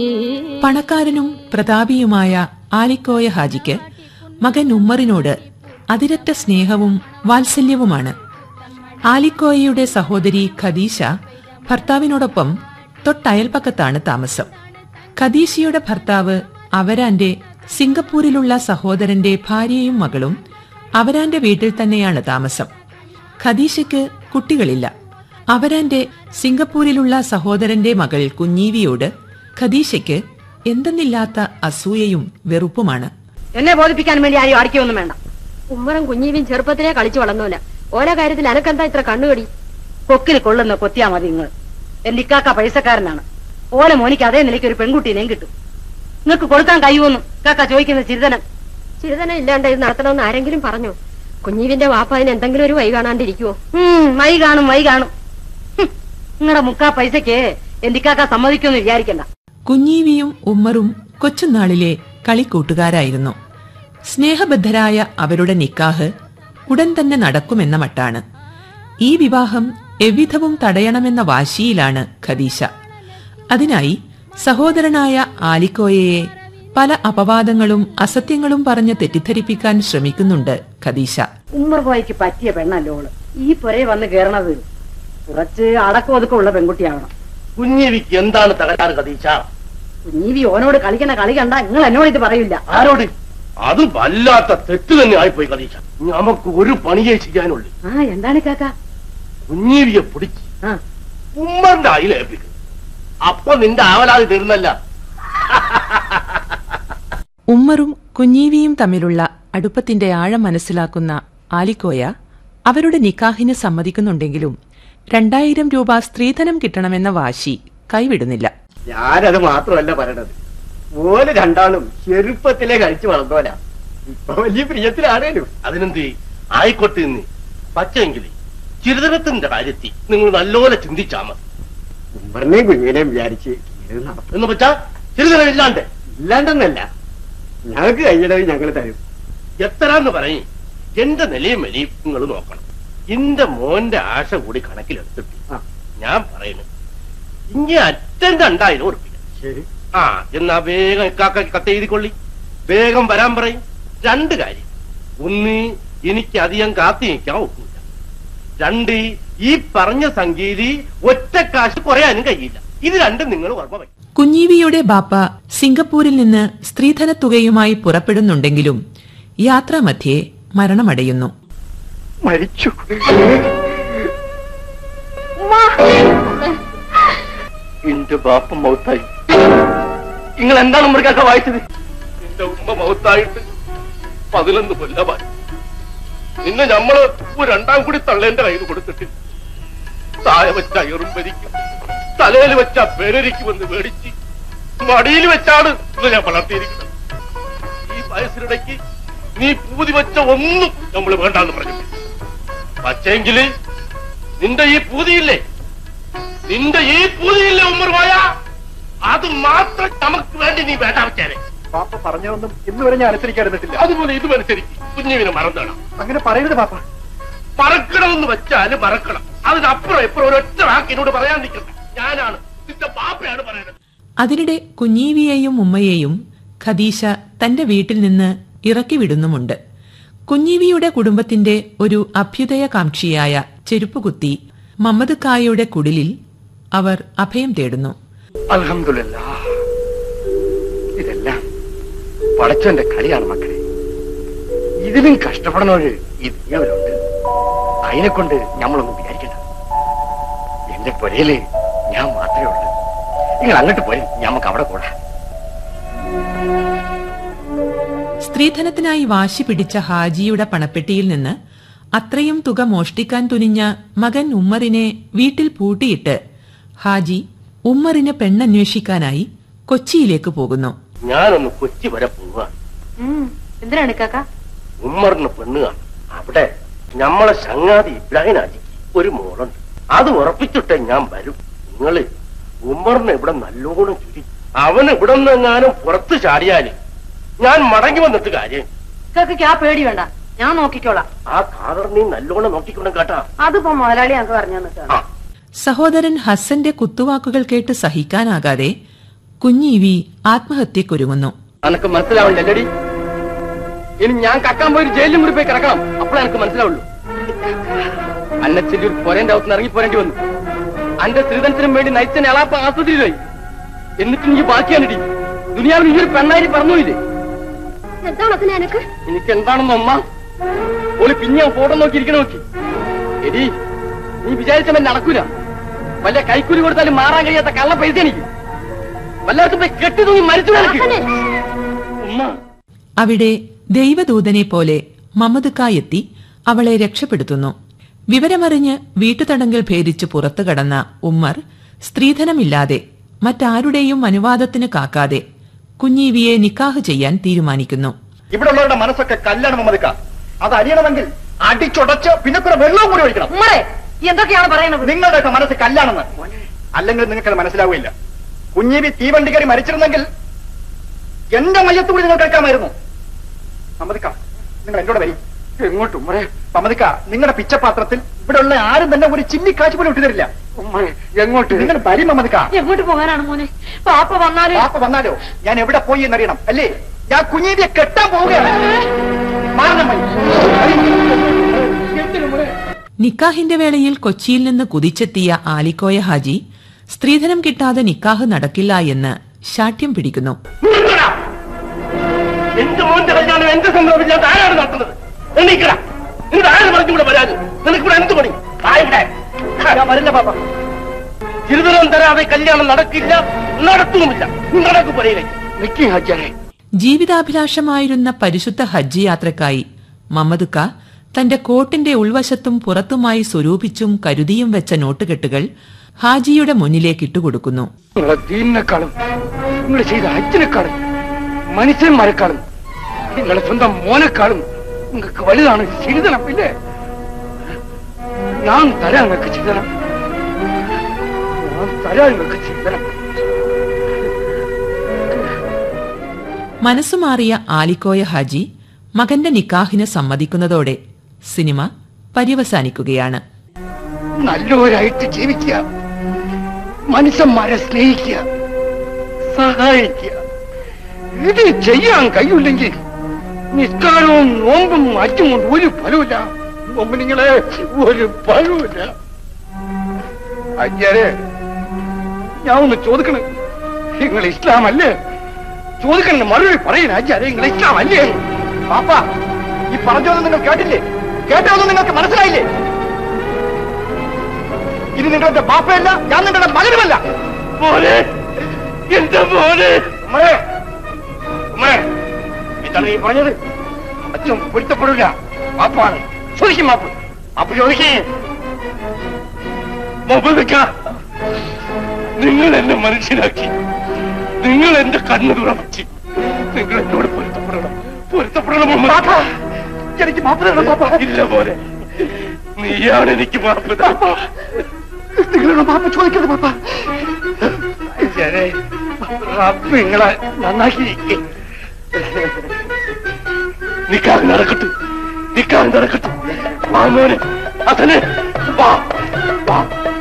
പണക്കാരനും പ്രതാപിയുമായ ആലിക്കോയ ഹാജിക്ക് മകൻ ഉമ്മറിനോട് അതിരറ്റ സ്നേഹവും വാത്സല്യവുമാണ് ആലിക്കോയയുടെ സഹോദരി ഖദീശ ഭർത്താവിനോടൊപ്പം തൊട്ടയൽപക്കത്താണ് താമസം ഖദീശയുടെ ഭർത്താവ് അവരാന്റെ സിംഗപ്പൂരിലുള്ള സഹോദരന്റെ ഭാര്യയും മകളും അവരാന്റെ വീട്ടിൽ തന്നെയാണ് താമസം ഖദീശയ്ക്ക് കുട്ടികളില്ല അവരാന്റെ സിംഗപ്പൂരിലുള്ള സഹോദരന്റെ മകൾ കുഞ്ഞീവിയോട് ഖദീശയ്ക്ക് എന്തെന്നില്ലാത്ത അസൂയയും വെറുപ്പുമാണ് എന്നെ ബോധിപ്പിക്കാൻ വേണ്ടി ആരും അടിക്കൊന്നും വേണ്ട ഉമ്മറും കുഞ്ഞീവിയും ചെറുപ്പത്തിലേ കളിച്ചു വളർന്നോല ഓരോ കാര്യത്തിൽ അനക്കെന്താ ഇത്ര കണ്ണുകടി കൊക്കിൽ കൊള്ളുന്ന കൊത്തിയാ മതി നിങ്ങൾ എന്റെ ഇക്കാക്ക പൈസക്കാരനാണ് ഓലെ മോനിക്ക് അതേ നിലയ്ക്ക് ഒരു പെൺകുട്ടീനെയും കിട്ടും നിങ്ങൾക്ക് കൊടുക്കാൻ കഴിയുമെന്നും കാക്ക ചോദിക്കുന്ന ചിരിതനം ചിരിതനം ഇല്ലാണ്ട് ഇത് നടത്തണമെന്ന് ആരെങ്കിലും പറഞ്ഞു കുഞ്ഞീവിന്റെ വാപ്പ അതിന് എന്തെങ്കിലും ഒരു വൈ കാണാണ്ടിരിക്കുവോ ഉം, വൈ കാണും വൈ കാണും നിങ്ങളുടെ മുക്കാ പൈസക്ക് എന്റെ ഇക്കാക്ക സമ്മതിക്കുമെന്ന് വിചാരിക്കണ്ട കുഞ്ഞീവിയും ഉമ്മറും കൊച്ചുനാളിലെ കളിക്കൂട്ടുകാരായിരുന്നു സ്നേഹബദ്ധരായ അവരുടെ നിക്കാഹ് ഉടൻ തന്നെ നടക്കുമെന്ന മട്ടാണ് ഈ വിവാഹം എவ்விധവും തടയണമെന്ന വാശിയിലാണ് ഖദീശ അതിനായി സഹോദരനായ ആലിക്കോയയെ പല അപവാദങ്ങളും അസത്യങ്ങളും പറഞ്ഞ് തെറ്റിദ്ധരിപ്പിക്കാൻ ശ്രമിക്കുന്നുണ്ട് ഖദീശ ഉമ്മർ പോയിക്ക് പറ്റിയ പെണ്ണല്ലോള് ഈ പുരയെ വന്ന് കേറണത് കുറച്ച് അടക്കം ഒതുക്കമുള്ള പെൺകുട്ടിയാവണം കുഞ്ഞിവിക്ക് എന്താണ് തകരാറ് കതീച്ച കുഞ്ഞീവി ഓനോട് കളിക്കണ കളി കണ്ട നിങ്ങൾ എന്നോട് ഇത് പറയില്ല ആരോട് അത് വല്ലാത്ത തെറ്റ് തന്നെ ആയിപ്പോയി കതീച്ച നമുക്ക് ഒരു പണിയേ ചെയ്യാനുള്ളൂ ആ എന്താണ് കാക്ക കുഞ്ഞീവിയെ പിടിച്ച് ആ ഉമ്മറിന്റെ അയിലേൽപ്പിക്കും അപ്പൊ നിന്റെ ആവലാതി തീർന്നല്ല ഉമ്മറും കുഞ്ഞീവിയും തമ്മിലുള്ള അടുപ്പത്തിന്റെ ആഴം മനസ്സിലാക്കുന്ന ആലിക്കോയ അവരുടെ നിക്കാഹിന് സമ്മതിക്കുന്നുണ്ടെങ്കിലും രണ്ടായിരം രൂപ സ്ത്രീധനം കിട്ടണമെന്ന വാശി കൈവിടുന്നില്ല ഞാനത് മാത്രമല്ല പറയണത് ഓല് രണ്ടാളും ചെറുപ്പത്തിലെ കഴിച്ചു വളർന്നോല ഇപ്പൊ വലിയ പ്രിയത്തിലാണേലും അതിനെന്ത് ആയിക്കോട്ടെ എന്ന് പച്ചെങ്കിൽ ചിരിതനത്തിന്റെ കാര്യത്തിൽ നിങ്ങൾ നല്ലപോലെ ചിന്തിച്ചാ മതി ഉമ്മറിനെയും കുഞ്ഞിനെയും വിചാരിച്ച് ഇത് നടത്തും എന്ന് വെച്ചാ ചിരിതനം ഇല്ലാണ്ട് ഇല്ലാണ്ടെന്നല്ല ഞങ്ങൾക്ക് കഴിയണത് ഞങ്ങൾ തരും എത്രാന്ന് പറയും എന്റെ നിലയും വലിയും നിങ്ങൾ നോക്കണം എന്റെ മോന്റെ ആശ കൂടി കണക്കിലെടുത്തിട്ട് ആ. ഞാൻ പറയുന്നു ഇനി അറ്റൻ രണ്ടായിരം ഉറപ്പിക്കാം ശരി ആ എന്നാ വേഗം ഇക്കാക്ക കത്തെഴുതിക്കൊള്ളി വേഗം വരാൻ പറയും രണ്ട് കാര്യം ഒന്ന് എനിക്ക് അധികം കാത്തി നിൽക്കാൻ ഒക്കില്ല രണ്ട് ഈ പറഞ്ഞ സംഗീതി ഒറ്റ കാശ് കുറയാനും കഴിയില്ല ഇത് രണ്ടും നിങ്ങൾ ഓർമ്മ വയ്ക്കും കുഞ്ഞീവിയുടെ ബാപ്പ സിംഗപ്പൂരിൽ നിന്ന് സ്ത്രീധനത്തുകയുമായി പുറപ്പെടുന്നുണ്ടെങ്കിലും യാത്രാമധ്യേ മരണമടയുന്നു മരിച്ചു എന്റെ ബാപ്പ മൗത്തായി നിങ്ങൾ എന്താണ് മൃഗക്ക വായിച്ചത് എന്റെ ഉമ്മ മൗത്തായിട്ട് പതിനൊന്ന് കൊല്ലമായി നിന്നെ ഞമ്മള് ഒരു രണ്ടാം കൂടി തള്ളേന്റെ കയ്യിൽ കൊടുത്തിട്ടില്ല താഴെ വെച്ച അയറും ഭരിക്കും തലയിൽ വെച്ച പെരരിക്കുമെന്ന് മേടിച്ച് മടിയിൽ വെച്ചാണ് ഇന്ന് ഞാൻ വളർത്തിയിരിക്കുന്നത് ഈ വയസ്സിനിടയ്ക്ക് നീ പൂതി വെച്ച ഒന്നും നമ്മൾ വേണ്ടാന്ന് പറഞ്ഞു പക്ഷേങ്കില് നിന്റെ ഈ പൂതിയില്ലേ നിന്റെ ഈ പൂതിയില്ലേ ഉമ്മറുമായ അത് മാത്രം നമുക്ക് വേണ്ടി നീ വേണ്ട വെച്ചേരെ പാപ്പ പറഞ്ഞതൊന്നും ഇന്ന് വരെ ഞാൻ അനുസരിക്കാതിരുന്നിട്ടില്ല അതുപോലെ ഇതും അനുസരിച്ച് കുഞ്ഞുവിനെ മറന്നണം അങ്ങനെ പറയരുത് പാപ്പ മറക്കണമെന്ന് വെച്ചാല് മറക്കണം അതിനപ്പുറം എപ്പോഴും ഒരൊറ്റ വാക്ക് എന്നോട് പറയാൻ നിൽക്കണ്ട ഞാനാണ് നിന്റെ പാപ്പയാണ് പറയുന്നത് അതിനിടെ കുഞ്ഞീവിയെയും ഉമ്മയെയും ഖദീശ തന്റെ വീട്ടിൽ നിന്ന് ഇറക്കി വിടുന്നുമുണ്ട് കുഞ്ഞീവിയുടെ കുടുംബത്തിന്റെ ഒരു അഭ്യുദയകാംക്ഷിയായ ചെരുപ്പുകുത്തി മമ്മദ് കായയുടെ കുടിലിൽ അവർ അഭയം തേടുന്നു അലഹമില്ല ഇതെല്ലാം പടച്ചന്റെ കളിയാണ് മക്കളെ ഇതിലും കഷ്ടപ്പെടണവര് ഇതേവരുണ്ട് അതിനെ കൊണ്ട് നമ്മളൊന്നും വിചാരിക്കണ്ട എന്റെ പുരയില് ഞാൻ മാത്രമേ ഉള്ളൂ നിങ്ങൾ അങ്ങോട്ട് പോയി ഞമ്മക്ക് അവിടെ കൂടാ സ്ത്രീധനത്തിനായി വാശി പിടിച്ച ഹാജിയുടെ പണപ്പെട്ടിയിൽ നിന്ന് അത്രയും തുക മോഷ്ടിക്കാൻ തുനിഞ്ഞ മകൻ ഉമ്മറിനെ വീട്ടിൽ പൂട്ടിയിട്ട് ഹാജി ഉമ്മറിന് പെണ്ണന്വേഷിക്കാനായി കൊച്ചിയിലേക്ക് പോകുന്നു ഞാനൊന്ന് കൊച്ചി വരെ പോവാണ് എന്തിനാണ് കാക്ക ഉമ്മറിന് പെണ്ണ് കാണും അവിടെ ഞമ്മളെ ചങ്ങാതി ഇബ്രാഹിനാജിക്ക് ഒരു മോളുണ്ട് അത് ഉറപ്പിച്ചിട്ടേ ഞാൻ വരും നിങ്ങള് ഉമ്മറിനെ ഇവിടെ നല്ലോണം ചുരി അവൻ ഇവിടെ നിന്നെങ്ങാനും പുറത്ത് ചാടിയാല് ഞാൻ മടങ്ങി വന്നിട്ട് കാര്യം ഇക്കാക്ക് ആ പേടി വേണ്ട ഞാൻ നോക്കിക്കോളാം ആ കാതറിനെയും നല്ലോണം നോക്കിക്കൊണ്ട് കേട്ടാ അതിപ്പോ മുതലാളി ഞങ്ങൾക്ക് പറഞ്ഞു തന്നിട്ടാണ് ആ സഹോദരൻ ഹസന്റെ കുത്തുവാക്കുകൾ കേട്ട് സഹിക്കാനാകാതെ കുഞ്ഞീവി ആത്മഹത്യക്കൊരുങ്ങുന്നു അനക്ക് മനസ്സിലാവണ്ടല്ലേടി ഇനി ഞാൻ കക്കാൻ പോയി ഒരു ജയിലിൽ മുറി പോയി കിടക്കണം അപ്പോഴേ എനിക്ക് മനസ്സിലാവുള്ളൂ അന്നച്ചിന്റെ ഒരു പൊരന്റെ അകത്ത് ഇറങ്ങി പോരേണ്ടി വന്നു അന്റെ ശ്രീധനത്തിനും വേണ്ടി നയിച്ചനെ എളാപ്പ ആസ്വദിച്ചായി എന്നിട്ട് നീ ബാക്കിയാണിടി ദുനിയാവിൽ ഈ ഒരു പെണ്ണായി പറഞ്ഞില്ലേ എന്താണ് അതിന് എനക്ക് എനിക്ക് എന്താണെന്ന് അമ്മ ഓള് പിന്നെ ഫോട്ടോ നോക്കി ഇരിക്കണ നോക്കി എടി നീ വിചാരിച്ചവൻ നടക്കൂല വല്ല കൈക്കൂലി കൊടുത്താലും മാറാൻ കഴിയാത്ത കള്ള പൈസ എനിക്ക് വല്ലാത്ത പോയി കെട്ടി തൂങ്ങി മരിച്ചു നിനക്ക് ഉമ്മ അവിടെ ദൈവദൂതനെ പോലെ മമ്മദുക്കായെത്തി അവളെ രക്ഷപ്പെടുത്തുന്നു വിവരമറിഞ്ഞ് വീട്ടുതടങ്കൽ ഭേദിച്ച് പുറത്തു കടന്ന ഉമ്മർ സ്ത്രീധനമില്ലാതെ മറ്റാരുടെയും അനുവാദത്തിന് കാക്കാതെ കുഞ്ഞീവിയെ നിക്കാഹ് ചെയ്യാൻ തീരുമാനിക്കുന്നു ഇവിടെ ഉള്ളവരുടെ മനസ്സൊക്കെ കല്ലാണ് മമതിക്ക അത് അരിയണമെങ്കിൽ അടിച്ചുടച്ച് പിന്നെ കുറെ വെള്ളവും കൂടി ഒഴിക്കണം ഉമ്മറെ എന്തൊക്കെയാണ് പറയുന്നത് നിങ്ങളുടെയൊക്കെ മനസ്സ് കല്ലാണെന്ന് അല്ലെങ്കിൽ നിങ്ങൾക്കത് മനസ്സിലാവുകയില്ല കുഞ്ഞീവി തീവണ്ടി കയറി മരിച്ചിരുന്നെങ്കിൽ എന്റെ മയ്യത്ത് കൂടി നിങ്ങൾ കേൾക്കാമായിരുന്നു സമ്മതിക്ക നിങ്ങൾ എന്നോട് വരും എങ്ങോട്ടും ഉമ്മറെ സമ്മതിക്ക നിങ്ങളുടെ പിച്ചപാത്രത്തിൽ ഇവിടെ ഉള്ള ആരും തന്നെ ഒരു ചില്ലി കാശ് പോലും ഇട്ടുതരില്ല എങ്ങോട്ട് നിങ്ങൾ വരും മമതിക്ക എങ്ങോട്ട് പോകാനാണ് മോനെ പാപ്പ വന്നാല് പാപ്പ വന്നാലോ ഞാൻ എവിടെ പോയി എന്നറിയണം അല്ലേ ഞാൻ കുഞ്ഞീവിയെ കെട്ടാൻ പോവുകയാണ് മാറണം മതി. നിക്കാഹിന്റെ വേളയിൽ കൊച്ചിയിൽ നിന്ന് കുതിച്ചെത്തിയ ആലിക്കോയ ഹാജി സ്ത്രീധനം കിട്ടാതെ നിക്കാഹ് നടക്കില്ല എന്ന് ശാഠ്യം പിടിക്കുന്നു നിർത്തടാ. എന്റെ മോന്റെ കല്യാണം എന്റെ സംഭവമില്ലാത്ത ആരാണ് നടത്തുന്നത് എണീക്കടാ നിന്റെ ആര് പറഞ്ഞു ഇവിടെ വരാത് നിനക്കിവിടെ എന്ത് പണി ആ ഇവിടെ ഞാൻ വരില്ല പാപ്പ ചിരുതരം തരാതെ കല്യാണം നടക്കില്ല നടത്തുമില്ല നിങ്ങളുടെ പറയിലേക്ക് നിക്കി ഹാജാനെ ജീവിതാഭിലാഷമായിരുന്ന പരിശുദ്ധ ഹജ്ജ് യാത്രക്കായി മമ്മദുക്ക തന്റെ കോട്ടിന്റെ ഉൾവശത്തും പുറത്തുമായി സ്വരൂപിച്ചും കരുതിയും വെച്ച നോട്ടുകെട്ടുകൾ ഹാജിയുടെ മുന്നിലേക്ക് ഇട്ടുകൊടുക്കുന്നു നിങ്ങളെ ദീനിനെക്കാളും നിങ്ങൾ ചെയ്ത അച്ഛനെക്കാളും മനുഷ്യന്മാരെക്കാളും നിങ്ങളെ സ്വന്തം മോനെക്കാളും നിങ്ങൾക്ക് വലുതാണ് ചിരിതണം ഇല്ലേ ഞാൻ തരാം നിങ്ങൾക്ക് ചിരിതണം ഞാൻ തരാം നിങ്ങൾക്ക് ചിരിതണം മനസ്സുമാറിയ ആലിക്കോയ ഹാജി മകന്റെ നിക്കാഹിന് സമ്മതിക്കുന്നതോടെ സിനിമ പര്യവസാനിക്കുകയാണ് നല്ലവരായിട്ട് ജീവിക്കുക മനുഷ്യന്മാരെ സ്നേഹിക്കുക സഹായിക്കുക ഇത് ചെയ്യാൻ കഴിയില്ലെങ്കിൽ നിസ്കാരവും നോമ്പും അറ്റും കൊണ്ട് ഒരു ഫലമില്ല നോമ്പ് നിങ്ങളെ ഒരു ഫലമില്ല അയ്യരെ ഞാൻ ഒന്ന് ചോദിക്കണം നിങ്ങൾ ഇസ്ലാം അല്ലേ ചോദിക്കണ മറുപടി പറയുന്ന അയ്യാരെ നിങ്ങൾ ഇസ്ലാം അല്ലേ പാപ്പ ഈ പറഞ്ഞതൊന്നും നിങ്ങൾ കേട്ടില്ലേ കേട്ടതൊന്നും നിങ്ങൾക്ക് മനസ്സിലായില്ലേ ഇത് നിങ്ങളുടെ ബാപ്പയല്ല ഞാൻ നിങ്ങളുടെ മകനുമല്ല മോനെ എന്റെ മോനെ ഉമ്മേ ഉമ്മേ ഇതാണ് ഈ പറഞ്ഞത് അച്ഛൻ പൊരുത്തപ്പെടില്ല ബാപ്പാണ് ചോദിക്കും ബാപ്പ് അപ്പൊ ചോദിക്കേ മമതക്ക നിങ്ങൾ എന്നെ മനുഷ്യനാക്കി നിങ്ങൾ എന്റെ കണ്ണു തുറപ്പിച്ച് നിങ്ങൾ എന്നോട് പൊരുത്തപ്പെടണം പൊരുത്തപ്പെടണം മമതക്ക. എനിക്ക് മാപ്പ് തരണം പാപ്പ ഇല്ല പോലെ നീയാണ് എനിക്ക് മാപ്പ് തരുന്നത്. നിങ്ങളുടെ മാപ്പ് ചോദിക്കരുത് പാപ്പ ഞാനേ, റബ്ബ് നിങ്ങളെ നന്നാക്കി നിക്കാതെ നടക്കട്ടെ നിക്കാതെ നടക്കട്ടെ വാ മോനെ അതനെ വാ വാ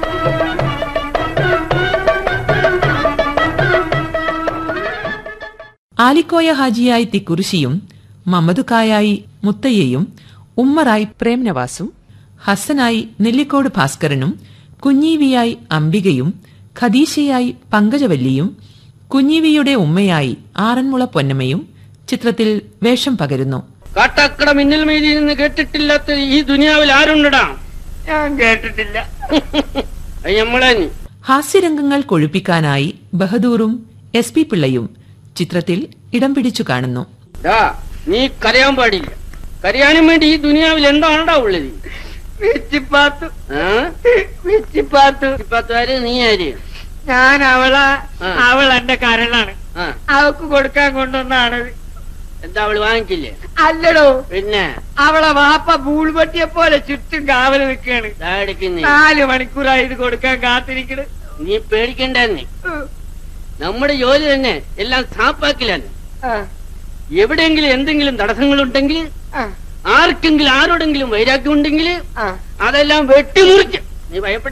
ആലിക്കോയ ഹാജിയായി തിക്കുറിശിയും മമ്മദുക്കായായി മുത്തയ്യയും ഉമ്മറായി പ്രേംനവാസും ഹസനായി നെല്ലിക്കോട് ഭാസ്കരനും കുഞ്ഞീവിയായി അംബികയും ഖദീശയായി പങ്കജവല്ലിയും കുഞ്ഞീവിയുടെ ഉമ്മയായി ആറന്മുള പൊന്നമ്മയും ചിത്രത്തിൽ വേഷം പകരുന്നു കാട്ടാക്കട മിന്നൽ മീതിയിൽ നിന്ന് കേട്ടിട്ടില്ലാത്ത ഈ ദുനിയാവിൽ ആരുണ്ടടാ ഞാൻ കേട്ടിട്ടില്ല അത് നമ്മളെ നീ. ഹാസ്യരംഗങ്ങൾ കൊഴുപ്പിക്കാനായി ബഹദൂറും എസ് പി പിള്ളയും ചിത്രത്തിൽ ഇടം പിടിച്ചു കാണുന്നു ഡാ നീ കരയാൻ പാടില്ല കരയാനും വേണ്ടി ഈ ദുനിയാവിൽ എന്താണടാ ഉള്ളത് വെച്ചിപ്പാത്തു ആ? വെച്ചിപ്പാത്തു ഇപ്പത്ത് ആര് നീ ആര് ഞാൻ അവളെ ആ. അവൾ എന്റെ കരളാണ് ആ അവക്ക് കൊടുക്കാൻ കൊണ്ടുവന്നാണത് എന്താ അവള് വാങ്ങിച്ചില്ലേ അല്ലടോ പിന്നെ അവളെ വാപ്പ ബൂൾപട്ടിയെ പോലെ ചുറ്റും കാവല് നിൽക്കാണ് ദാ എടുക്കുന്നേ നാല് മണിക്കൂറായി ഇത് കൊടുക്കാൻ കാത്തിരിക്കണ് നീ പേടിക്കണ്ടെന്നേ നമ്മുടെ ജോലി തന്നെ എല്ലാം സാപ്പാക്കിലാണ് ആ, എവിടെയെങ്കിലും എന്തെങ്കിലും തടസ്സങ്ങളുണ്ടെങ്കിൽ ആ, ആർക്കെങ്കിലും ആരോടെങ്കിലും വൈരാഗ്യം ഉണ്ടെങ്കിൽ ആ. അതെല്ലാം വെട്ടിമുറിച്ച് നീ ഭയപ്പെട